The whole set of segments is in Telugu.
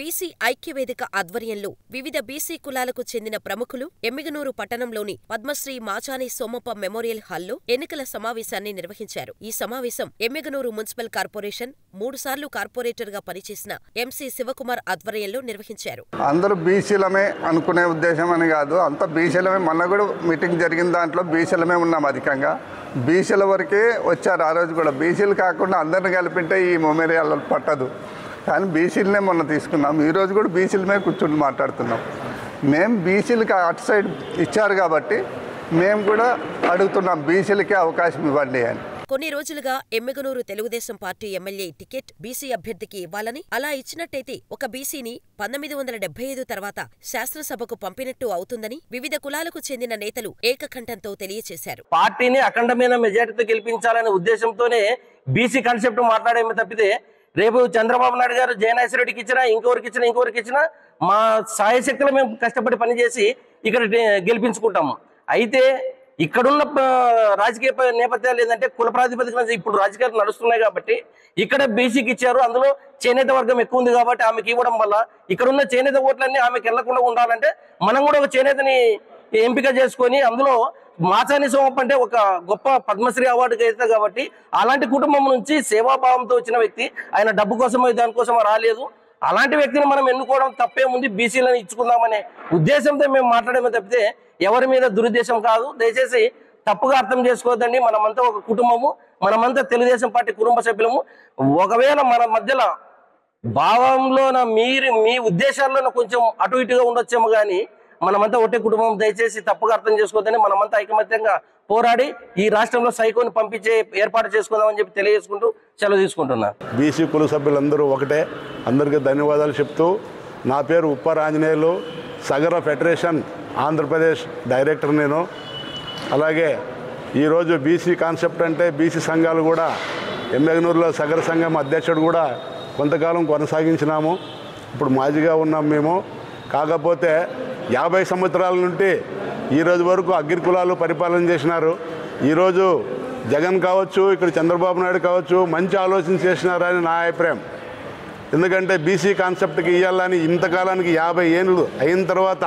బీసీ ఐక్యవేదిక ఆధ్వర్యంలో వివిధ బీసీ కులాలకు చెందిన ప్రముఖులు ఎమ్మిగనూరు పట్టణంలోని పద్మశ్రీ మాచాని సోమప్ప మెమోరియల్ హాల్లో ఎన్నికల సమావేశాన్ని నిర్వహించారు ఈ సమావేశం ఎమ్మిగనూరు మున్సిపల్ కార్పొరేషన్ మూడుసార్లు కార్పొరేటర్గా పనిచేసిన ఎంసీ శివకుమార్ ఆధ్వర్యంలో నిర్వహించారు అందరూ బీసీలమే అనుకునే ఉద్దేశం అని కాదు అంత బీసీలమే మొన్న కూడా మీటింగ్ జరిగిన దాంట్లో బీసీలమే ఉన్నాం అధికంగా బీసీల వరకే వచ్చారు ఆ రోజు కూడా బీసీలు కాకుండా అందరిని కలిపింటే ఈ మెమోరియల్ పట్టదు కానీ బీసీలనే మొన్న తీసుకున్నాం ఈ రోజు కూడా బీసీల మీద కూర్చుని మాట్లాడుతున్నాం మేము బీసీలకి అటు సైడ్ ఇచ్చారు కాబట్టి మేము కూడా అడుగుతున్నాం బీసీలకే అవకాశం ఇవ్వండి అని కొన్ని రోజులుగా Emmiganur Telugu Desam party MLA ticket BC అభ్యర్థికి ఇవ్వాలని అలా ఇచ్చినట్టయితే ఒక బీసీని పంతొమ్మిది వందల డెబ్బై ఐదు తర్వాత శాసనసభకు పంపినట్టు అవుతుందని వివిధ కులాలకు చెందిన నేతలు ఏకకంఠంతో తెలియచేశారు పార్టీని అఖండమైన మెజారిటీతో గెలిపించాలనే ఉద్దేశంతోనే బీసీ కాన్సెప్ట్ మాట్లాడేమి తప్పితే రేపు చంద్రబాబు నాయుడు గారు జయనాథ్ రెడ్డికి ఇచ్చినా ఇంకొకరికి ఇచ్చినా ఇంకొకరికి ఇచ్చినా మా సాయశక్తులు మేము కష్టపడి పనిచేసి ఇక్కడ డే- గెలిపించుకుంటాము అయితే ఇక్కడున్న ప- రాజకీయ ప- నేపథ్యాలు ఏంటంటే కుల ప్రాతిపదికన ఇప్పుడు రాజకీయాలు నడుస్తున్నాయి కాబట్టి ఇక్కడ బీసీకి ఇచ్చారు అందులో చేనేత వర్గం ఎక్కువ ఉంది కాబట్టి ఆమెకి ఇవ్వడం వల్ల ఇక్కడ ఉన్న చేనేత ఓట్లన్నీ ఆమెకి వెళ్లకుండా ఉండాలంటే మనం కూడా ఒక చేనేతని ఎంపిక చేసుకొని అందులో మాచాని సోమప్ప అంటే ఒక గొప్ప పద్మశ్రీ అవార్డు గ్రహీత కాబట్టి అలాంటి కుటుంబం నుంచి సేవాభావంతో వచ్చిన వ్యక్తి ఆయన డబ్బు కోసమో దానికోసమో రాలేదు అలాంటి వ్యక్తిని మనం ఎన్నుకోవడం తప్పేముంది బీసీలను ఇచ్చుకుందామనే ఉద్దేశంతో మేము మాట్లాడమే తప్పితే ఎవరి మీద దురుద్దేశం కాదు దయచేసి తప్పుగా అర్థం చేసుకోవద్దండి మనమంతా ఒక కుటుంబము మనమంతా తెలుగుదేశం పార్టీ కుటుంబ సభ్యులము ఒకవేళ మన మధ్యలో భావంలోన మీరు మీ ఉద్దేశాల్లోన కొంచెం అటు ఇటుగా ఉండొచ్చేమో కానీ మనమంతా ఒకటే కుటుంబం దయచేసి తప్పుగా అర్థం చేసుకోవద్దని మనమంతా ఐకమత్యంగా పోరాడి ఈ రాష్ట్రంలో సైకోని పంపించే ఏర్పాటు చేసుకుందామని చెప్పి తెలియజేసుకుంటూ సెలవు తీసుకుంటున్నా బీసీ కుల సభ్యులందరూ ఒకటే అందరికీ ధన్యవాదాలు చెప్తూ నా పేరు ఉప్పర్ ఆంజనేయులు సగర ఫెడరేషన్ ఆంధ్రప్రదేశ్ డైరెక్టర్ నేను అలాగే ఈరోజు బీసీ కాన్సెప్ట్ అంటే బీసీ సంఘాలు కూడా ఎమ్మెగనూరులో సగర సంఘం అధ్యక్షుడు కూడా కొంతకాలం కొనసాగించినాము ఇప్పుడు మాజీగా ఉన్నాం మేము కాకపోతే యాభై సంవత్సరాల నుండి ఈరోజు వరకు అగ్రి కులాలు పరిపాలన చేసినారు ఈరోజు జగన్ కావచ్చు ఇక్కడ చంద్రబాబు నాయుడు కావచ్చు మంచి ఆలోచన చేసినారని నా అభిప్రాయం ఎందుకంటే బీసీ కాన్సెప్ట్కి ఇవ్వాలని ఇంతకాలానికి యాభై ఏళ్ళు అయిన తర్వాత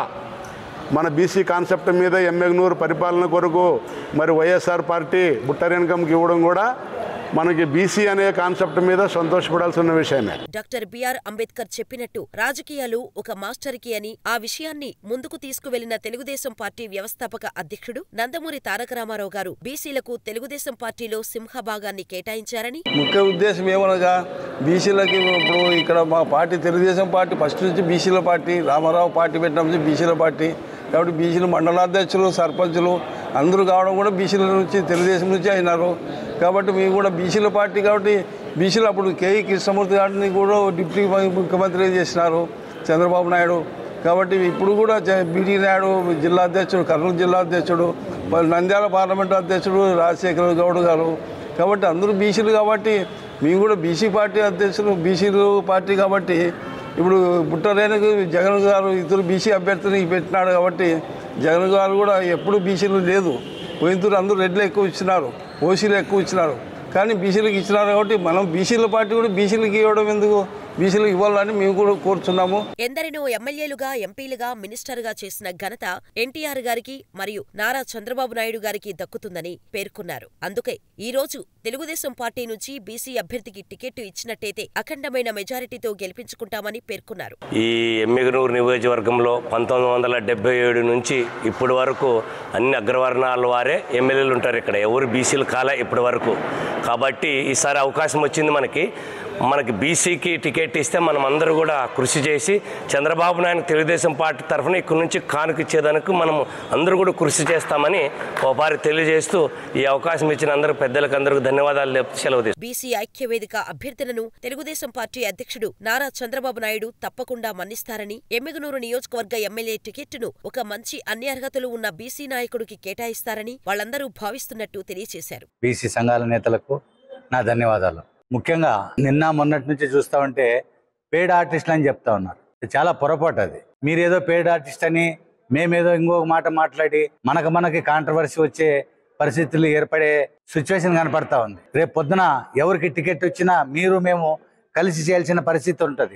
మన బీసీ కాన్సెప్ట్ మీద ఎమ్మెగ్నూరు పరిపాలన కొరకు మరి వైఎస్ఆర్ పార్టీ బుట్టరేణకంకి ఇవ్వడం కూడా మనకి బీసీ అనే కాన్సెప్ట్ మీద సంతోషపడాల్సిన విషయమే డాక్టర్ బిఆర్ అంబేద్కర్ చెప్పినట్టు రాజకీయాలు ఒక మాస్టర్కి అని ఆ విషయాన్ని ముందుకు తీసుకువెళ్లిన తెలుగుదేశం పార్టీ వ్యవస్థాపక అధ్యక్షుడు నందమూరి తారక రామారావు గారు బీసీలకు తెలుగుదేశం పార్టీలో సింహభాగాన్ని కేటాయించారని ముఖ్య ఉద్దేశం ఏమనగా బీసీలకి ఇప్పుడు ఇక్కడ మా పార్టీ తెలుగుదేశం పార్టీ ఫస్ట్ నుంచి బీసీల పార్టీ రామారావు పార్టీ పెట్టిన నుంచి బీసీల పార్టీ కాబట్టి బీసీలు మండలాధ్యక్షులు సర్పంచులు అందరూ కావడం కూడా బీసీల నుంచి తెలుగుదేశం నుంచి అయినారు కాబట్టి మేము కూడా బీసీల పార్టీ కాబట్టి బీసీలు అప్పుడు కేఈ కృష్ణమూర్తి గారిని కూడా డిప్యూటీ ముఖ్యమంత్రి చేసినారు చంద్రబాబు నాయుడు కాబట్టి ఇప్పుడు కూడా జ- బీటీ నాయుడు జిల్లా అధ్యక్షుడు కర్నూలు జిల్లా అధ్యక్షుడు మరి నంద్యాల పార్లమెంటు అధ్యక్షుడు రాజశేఖర గౌడ్ గారు కాబట్టి అందరూ బీసీలు కాబట్టి మేము కూడా బీసీ పార్టీ అధ్యక్షులు బీసీలు పార్టీ కాబట్టి ఇప్పుడు బుట్టరేణుకు జగన్ గారు ఇద్దరు బీసీ అభ్యర్థిని పెట్టినాడు కాబట్టి జగన్ గారు కూడా ఎప్పుడు బీసీలు లేదు పోయినతూరు అందరూ రెడ్లు ఎక్కువ ఇచ్చినారు ఓసీలు ఎక్కువ ఇచ్చినారు కానీ బీసీలకు ఇచ్చినారు కాబట్టి మనం బీసీల పార్టీ కూడా బీసీలకు ఇవ్వడం ఎందుకు బీసీలకు ఇవ్వాలని మేము కూడా కోరుతున్నాము ఎందరినో ఎమ్మెల్యేలుగా ఎంపీలుగా మినిస్టర్గా చేసిన ఘనత ఎన్టీఆర్ గారికి మరియు నారా చంద్రబాబు నాయుడు గారికి దక్కుతుందని పేర్కొన్నారు అందుకే ఈ రోజు తెలుగుదేశం పార్టీ నుంచి బీసీ అభ్యర్థికి టికెట్ ఇచ్చినట్టయితే అఖండమైన మెజారిటీతో గెలిపించుకుంటామని పేర్కొన్నారు ఈ ఎమ్మిగనూరు నియోజకవర్గంలో పంతొమ్మిది వందల డెబ్బై ఏడు నుంచి ఇప్పటి వరకు అన్ని అగ్రవర్ణాల వారే ఎమ్మెల్యేలు ఉంటారు ఇక్కడ ఎవరు బీసీలు కాలే ఇప్పటి వరకు కాబట్టి ఈసారి అవకాశం వచ్చింది మనకి మనకి బీసీకి టికెట్ ఇస్తే మనం అందరూ కూడా కృషి చేసి చంద్రబాబు నాయుడు తెలుగుదేశం పార్టీ తరఫున ఇక్కడి నుంచి కానుక ఇచ్చేదానికి మనం అందరూ కూడా కృషి చేస్తామని ఒకసారి తెలియజేస్తూ ఈ అవకాశం ఇచ్చిన అందరూ పెద్దలకు అందరికీ ధన్యవాదాలు చెప్తూ సెలవు తీసుకుంటున్నాను. బీసీ ఐక్యవేదిక అభ్యర్థులను తెలుగుదేశం పార్టీ అధ్యక్షుడు నారా చంద్రబాబు నాయుడు తప్పకుండా మన్నిస్తారని ఎమ్మిగనూరు నియోజకవర్గ ఎమ్మెల్యే టికెట్టును ఒక మంచి అన్ని అర్హతలు ఉన్న బీసీ నాయకుడికి కేటాయిస్తారని వాళ్ళందరూ భావిస్తున్నట్టు తెలియజేశారు బీసీ సంఘాల నేతలకు నా ధన్యవాదాలు ముఖ్యంగా నిన్న మొన్నటి నుంచి చూస్తా ఉంటే పేడ్ ఆర్టిస్టులు అని చెప్తా ఉన్నారు ఇది చాలా పొరపాటు అది మీరేదో పేడ్ ఆర్టిస్ట్ అని మేమేదో ఇంకొక మాట మాట్లాడి మనకు మనకి కాంట్రవర్సీ వచ్చే పరిస్థితులు ఏర్పడే సిచ్యువేషన్ కనపడతా ఉంది రేపు పొద్దున ఎవరికి టికెట్ వచ్చినా మీరు మేము కలిసి చేయాల్సిన పరిస్థితి ఉంటుంది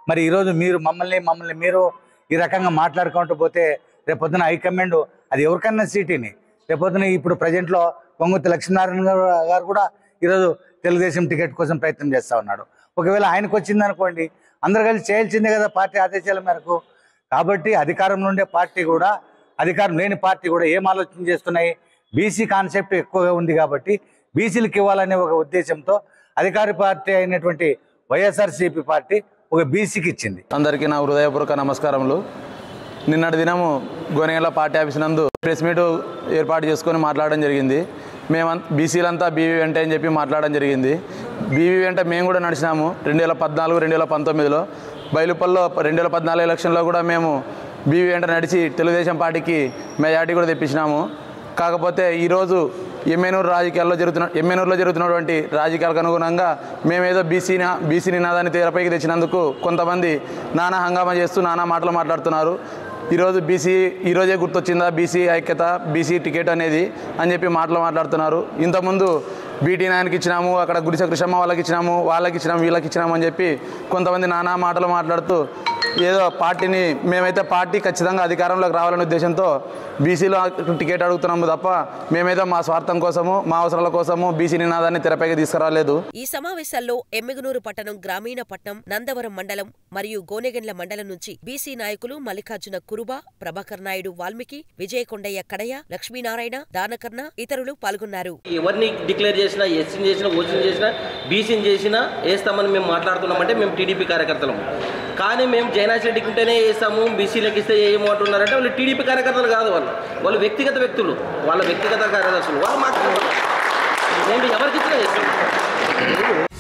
మరి ఈరోజు మీరు మమ్మల్ని మమ్మల్ని మీరు ఈ రకంగా మాట్లాడుకుంటూ పోతే రేపొద్దున హైకమాండ్ అది ఎవరికన్నా సీటీని రేపొద్దున ఇప్పుడు ప్రజెంట్లో పొంగుతి లక్ష్మీనారాయణ గారు గారు కూడా ఈరోజు తెలుగుదేశం టికెట్ కోసం ప్రయత్నం చేస్తూ ఉన్నాడు ఒకవేళ ఆయనకు వచ్చింది అనుకోండి అందరు కలిసి చేయాల్సిందే కదా పార్టీ ఆదేశాల మేరకు కాబట్టి అధికారంలో ఉండే పార్టీ కూడా అధికారం లేని పార్టీ కూడా ఏం ఆలోచన చేస్తున్నాయి బీసీ కాన్సెప్ట్ ఎక్కువగా ఉంది కాబట్టి బీసీలకు ఇవ్వాలనే ఒక ఉద్దేశంతో అధికార పార్టీ అయినటువంటి వైఎస్ఆర్సీపీ పార్టీ ఒక బీసీకి ఇచ్చింది అందరికీ నా హృదయపూర్వక నమస్కారములు నిన్నటి దినము గోనెగల పార్టీ ఆఫీస్ నందు ప్రెస్ మీట్ ఏర్పాటు చేసుకొని మాట్లాడడం జరిగింది మేమంత బీసీలంతా బీవీ వెంట అని చెప్పి మాట్లాడడం జరిగింది బీవీ వెంట మేము కూడా నడిచినాము రెండు వేల పద్నాలుగు రెండు వేల పంతొమ్మిదిలో బయలుపల్లో రెండు వేల పద్నాలుగు ఎలక్షన్లో కూడా మేము బీవీ వెంట నడిచి తెలుగుదేశం పార్టీకి మెజార్టీ కూడా తెప్పించినాము కాకపోతే ఈరోజు ఎమ్మెనూరు రాజకీయాల్లో జరుగుతున్న ఎమ్మెనూరులో జరుగుతున్నటువంటి రాజకీయాలకు అనుగుణంగా మేమేదో బీసీ బీసీ నినాదాన్ని తెరపైకి తెచ్చినందుకు కొంతమంది నానా హంగామా చేస్తూ నానా మాటలు మాట్లాడుతున్నారు ఈరోజు బీసీ ఈరోజే గుర్తొచ్చిందా బీసీ ఐక్యత బీసీ టికెట్ అనేది అని చెప్పి మాటలు మాట్లాడుతున్నారు ఇంతకుముందు బీటీ నాయనకి ఇచ్చినాము అక్కడ గుడిసె కృష్ణమ్మ వాళ్ళకి ఇచ్చినాము వాళ్ళకి ఇచ్చినాము వీళ్ళకి ఇచ్చినాము అని చెప్పి కొంతమంది నానా మాటలు మాట్లాడుతూ ఏదో పార్టీని మేమైతే పార్టీ ఖచ్చితంగా అధికారంలోకి రావాలనే ఉద్దేశంతో బీసీలో టికెట్ అడుగుతున్నాము తప్ప మేమైతే మా స్వార్థం కోసము మా అవసరాల కోసము బీసీ నినాదాన్ని తెరపైకి తీసుకురాలేదు ఈ సమావేశాల్లో ఎమ్మిగనూరు పట్టణం గ్రామీణ పట్నం నందవరం మండలం మరియు గోనెగండ్ల మండలం నుంచి బీసీ నాయకులు మల్లికార్జున కురుబ ప్రభాకర్ నాయుడు వాల్మీకి విజయకొండయ్య కడయ లక్ష్మీనారాయణ దానకర్ణ ఇతరులు పాల్గొన్నారు ఎవరిని డిక్లేర్ చేసినా ఎస్సీని చేసినా ఓసీని చేసినా బీసీని చేసినా వేస్తామని మేము మాట్లాడుతున్నామంటే మేము టీడీపీ కార్యకర్తలం కానీ మేము జైనాస్ రెడ్డికి ఉంటేనే వేస్తాము బీసీలకు ఇస్తే ఏమో అంటున్నారంటే వాళ్ళు టీడీపీ కార్యకర్తలు కాదు వాళ్ళు వాళ్ళు వ్యక్తిగత వ్యక్తులు వాళ్ళ వ్యక్తిగత కార్యదర్శులు వాళ్ళు మాట్లాడుతున్నారు నేను ఎవరికి ఇచ్చినా చేస్తాను